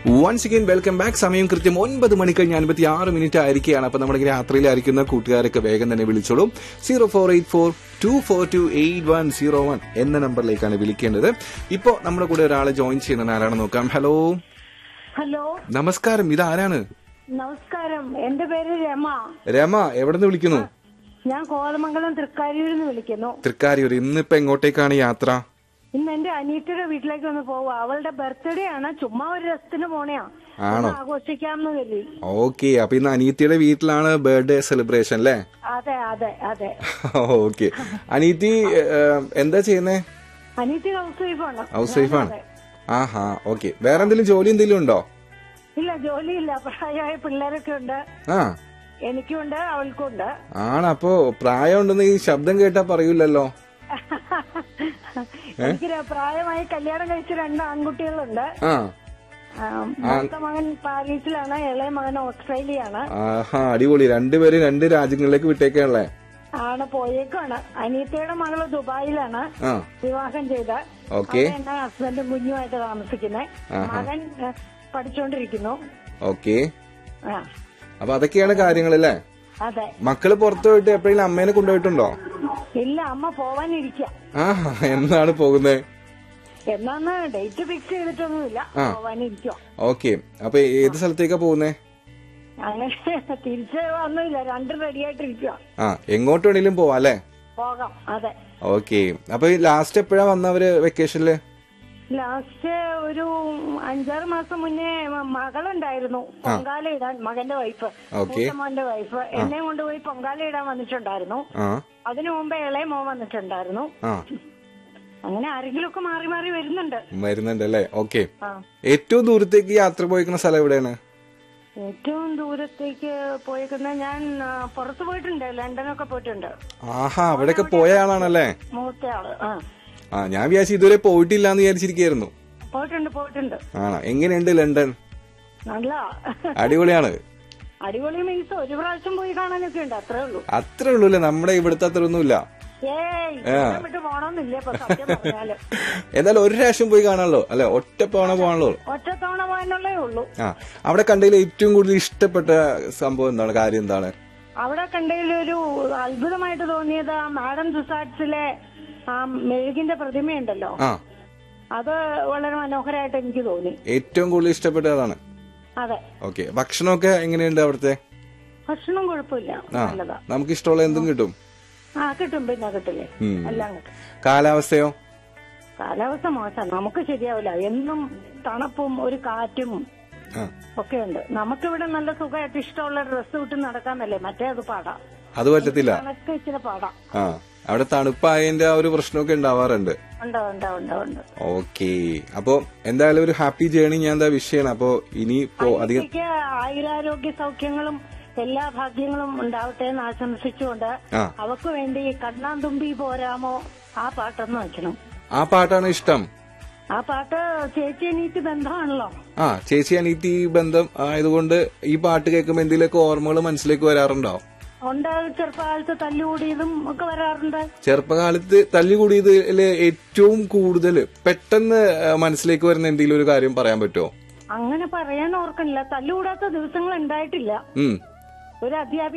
Once again welcome back സമയം കൃത്യം ഒൻപത് മണി കഴിഞ്ഞ് അൻപത്തി ആറ് മിനിറ്റ് ആയിരിക്കുകയാണ് അപ്പൊ നമ്മളിങ്ങനെ യാത്രയിലായിരിക്കുന്ന കൂട്ടുകാരൊക്കെ വേഗം തന്നെ വിളിച്ചോളൂ zero four eight four two four two eight one zero one എന്ന നമ്പറിലേക്കാണ് വിളിക്കേണ്ടത് ഇപ്പോ നമ്മുടെ കൂടെ ഒരാളെ ജോയിൻ ചെയ്യുന്ന ആരാണ് നോക്കാം ഹലോ ഹലോ നമസ്കാരം ഇതാരാണ് നമസ്കാരം എന്റെ പേര് രമ രമ എവിടെ നിന്ന് വിളിക്കുന്നു ഞാൻ കോതമംഗലം തൃക്കാരിയൂരിൽ നിന്ന് വിളിക്കുന്നു തൃക്കാരിയൂർ ഇന്നിപ്പോ എങ്ങോട്ടേക്കാണ് യാത്ര ഇന്ന് എന്റെ അനിയത്തിയുടെ വീട്ടിലേക്ക് ഒന്ന് പോവുക അവളുടെ ബർത്ത്ഡേ ആണ് ചുമ്മാ ഒരു രസത്തിന് പോണെയാ ആണോ? ഒന്ന് ആഘോഷിക്കാമെന്ന് കരുതി ഓക്കെ അപ്പൊ ഇന്ന് അനീത്തിയുടെ വീട്ടിലാണ് ബർത്ത്ഡേ സെലിബ്രേഷൻ അല്ലേ അതെ അതെ അതെ ഓക്കെ അനീത്തി ഏഹ്, എന്താ ചെയ്യുന്നേ അനിയത്തി ഹൗസ് വൈഫാണ് ഹൗസ് വൈഫാണ് ആഹാ ഓക്കെ വേറെ എന്തെങ്കിലും ജോലി എന്തെങ്കിലും ഉണ്ടോ ഇല്ല ജോലിയില്ല പ്രായമായ പിള്ളേരൊക്കെ ഉണ്ട് ആ എനിക്കുണ്ട് അവൾക്കുണ്ട് ആണ് അപ്പോ പ്രായം ഉണ്ടെന്ന് ഈ ശബ്ദം കേട്ടാ പറയൂലല്ലോ എനിക്ക് ര- പ്രായമായി കല്യാണം കഴിച്ച രണ്ട് ആൺകുട്ടികളുണ്ട് ആ ആ, മൂത്ത മകൻ പാരീസിലാണ് ഇളയ മകൻ ഓസ്ട്രേലിയയാണ് ആഹാ അടിപൊളി രണ്ടുപേരും രണ്ട് രാജ്യങ്ങളിലേക്ക് വിട്ടേക്കാണല്ലേ ആണ് പോയേക്കാണ് അനിയത്തിയുടെ മകള് ദുബായിലാണ് ആ വിവാഹം ചെയ്ത ഓക്കെ അവിടെ എന്നെ ഹസ്ബൻഡും കുഞ്ഞുമായിട്ട് താമസിക്കുന്നത് മകൻ ഏ, പഠിച്ചുകൊണ്ടിരിക്കുന്നു ഓക്കെ ആ അപ്പൊ അതൊക്കെയാണ് കാര്യങ്ങളല്ലേ അതെ മക്കള് പുറത്തു പോയിട്ട് എപ്പോഴെങ്കിലും അമ്മേനെ കൊണ്ടുപോയിട്ടുണ്ടോ ഇല്ല അമ്മ പോവാനിരിക്ക ആഹാ എന്നാണ് പോകുന്നത് എന്നാന്ന് ഡേറ്റ് ഫിക്സ് ചെയ്തിട്ടൊന്നുമില്ല ആ. പോവാനിരിക്കോ ഓക്കെ അപ്പൊ ഏത് സ്ഥലത്തേക്കാ പോകുന്നേ അങ്ങനെ തിരിച്ച് വന്നില്ല രണ്ടും റെഡി ആയിട്ടിരിക്കുക ആ എങ്ങോട്ട് വേണേലും പോവാ അല്ലേ പോകാം അതെ ഓക്കെ അപ്പൊ ലാസ്റ്റ് എപ്പോഴാ വന്നവര് വെക്കേഷനില് ലാസ്റ്റ് ഒരു അഞ്ചാറ് മാസം മുന്നേ മ- മകളുണ്ടായിരുന്നു പൊങ്കാല ഇടാൻ മകന്റെ വൈഫ് ഓക്കെ. മൂത്തമ്മന്റെ വൈഫ് എന്നെ കൊണ്ടുപോയി പൊങ്കാല ഇടാൻ വന്നിട്ടുണ്ടായിരുന്നു ആ അതിനു മുമ്പേ ഇളയ മോൻ വന്നിട്ടുണ്ടായിരുന്നു ആ അങ്ങനെ ആരെങ്കിലും ഒക്കെ മാറി മാറി വരുന്നുണ്ട് വരുന്നുണ്ട് അല്ലേ ഓക്കെ ആ ഏറ്റവും ദൂരത്തേക്ക് യാത്ര പോയിക്കുന്ന സ്ഥലം എവിടെയാണ് ഏറ്റവും ദൂരത്തേക്ക് പോയേക്കുന്ന ഞാൻ ആ, പുറത്ത് പോയിട്ടുണ്ട് ലണ്ടനൊക്കെ പോയിട്ടുണ്ട് ആഹാ അവിടെയൊക്കെ പോയ ആളാണല്ലേ മൂത്തയാള് ആ ആ ഞാൻ വിചാരിച്ചു ഇതുവരെ പോയിട്ടില്ല എന്ന് വിചാരിച്ചിരിക്കായിരുന്നു പോയിട്ടുണ്ട് പോയിട്ടുണ്ട് ആണോ എങ്ങനെയുണ്ട് ലണ്ടൻ നല്ല അടിപൊളിയാണ് അടിപൊളി മീൻസ് ഒരു പ്രാവശ്യം പോയി കാണാനൊക്കെ ഉണ്ട് അത്രേ ഉള്ളൂ അത്രേ ഉള്ളൂ അല്ലേ നമ്മുടെ ഇവിടുത്തെ അത്ര ഒന്നുമില്ല ഏയ് ഇവിടെ വിട്ട് പോണോന്നില്ല ഇപ്പൊ സത്യം പറഞ്ഞാല് എന്തായാലും ഒരു പ്രാവശ്യം പോയി കാണാമല്ലോ അല്ലെ ഒറ്റ പോണ പോകാനുള്ളൂ ഒറ്റത്തവണ പോകാനുള്ളേ ഉള്ളൂ ആ അവിടെ കണ്ടതിൽ ഏറ്റവും കൂടുതൽ ഇഷ്ടപ്പെട്ട സംഭവം എന്താണ് കാര്യം എന്താണ് അവിടെ കണ്ടതിലൊരു അത്ഭുതമായിട്ട് തോന്നിയത് ആ മാഡം റിസാർട്ട്സിലെ ആ മെഴുകിന്റെ പ്രതിമയുണ്ടല്ലോ ആ അത് വളരെ മനോഹരമായിട്ട് എനിക്ക് തോന്നി ഏറ്റവും കൂടുതൽ ഇഷ്ടപ്പെട്ടതാണ് അതെ ഓക്കെ ഭക്ഷണമൊക്കെ എങ്ങനെയുണ്ട് അവിടുത്തെ ഭക്ഷണം കുഴപ്പമില്ല ആ നല്ലതാ നമുക്ക് ഇഷ്ടമുള്ള എന്തും കിട്ടും ആ കിട്ടും പിന്നെ കിട്ടില്ലേ ഉം. എല്ലാം കിട്ടും കാലാവസ്ഥയോ കാലാവസ്ഥ മോശം നമുക്ക് ശരിയാവില്ല എന്നും തണുപ്പും ഒരു കാറ്റും ആ ഒക്കെ ഉണ്ട് നമുക്കിവിടെ നല്ല സുഖമായിട്ട് ഇഷ്ടമുള്ള ഡ്രസ്സ് വിട്ട് നടക്കാന്നല്ലേ മറ്റേ അത് പാടാം അത് പറ്റത്തില്ല കണക്ക് ഇച്ചിരി പാടാം ആ അവിടെ തണുപ്പായതിന്റെ ആ ഒരു പ്രശ്നമൊക്കെ ഉണ്ടാവാറുണ്ട് ഉണ്ട് ഉണ്ട് ഉണ്ട് ഉണ്ട് ഓക്കെ അപ്പോ എന്തായാലും ഒരു ഹാപ്പി ജേണി ഞാൻ എന്താ വിഷയമാണ് അപ്പോ ഇനി പോ അധികം എനിക്ക് ആയുരാരോഗ്യ സൗഖ്യങ്ങളും എല്ലാ ഭാഗ്യങ്ങളും ഉണ്ടാവട്ടെ എന്ന് ആശംസിച്ചുകൊണ്ട് ആ അവക്ക് വേണ്ടി കണ്ണാന്തുമ്പി പോരാമോ ആ പാട്ടൊന്ന് വെക്കണം ആ പാട്ടാണ് ഇഷ്ടം ആ പാട്ട് ചേച്ചി എനിക്ക് ബന്ധമാണല്ലോ ആ ചേച്ചി അനീത്തി ബന്ധം ആയതുകൊണ്ട് ഈ പാട്ട് കേൾക്കുമ്പോൾ എന്തെങ്കിലുമൊക്കെ ഓർമ്മകൾ മനസ്സിലേക്ക് വരാറുണ്ടോ ഉണ്ട് ചെറുപ്പകാലത്ത് തല്ലുകൂടിയതും ഒക്കെ വരാറുണ്ട് ചെറുപ്പകാലത്ത് തല്ലുകൂടിയതിൽ ഏറ്റവും കൂടുതൽ പെട്ടെന്ന് ആ, മനസ്സിലേക്ക് വരുന്ന എന്തെങ്കിലും ഒരു കാര്യം പറയാൻ പറ്റുമോ അങ്ങനെ പറയാൻ ഓർക്കണില്ല തല്ലുകൂടാത്ത ദിവസങ്ങൾ ഉണ്ടായിട്ടില്ല ഉം ഒരു അധ്യാപിക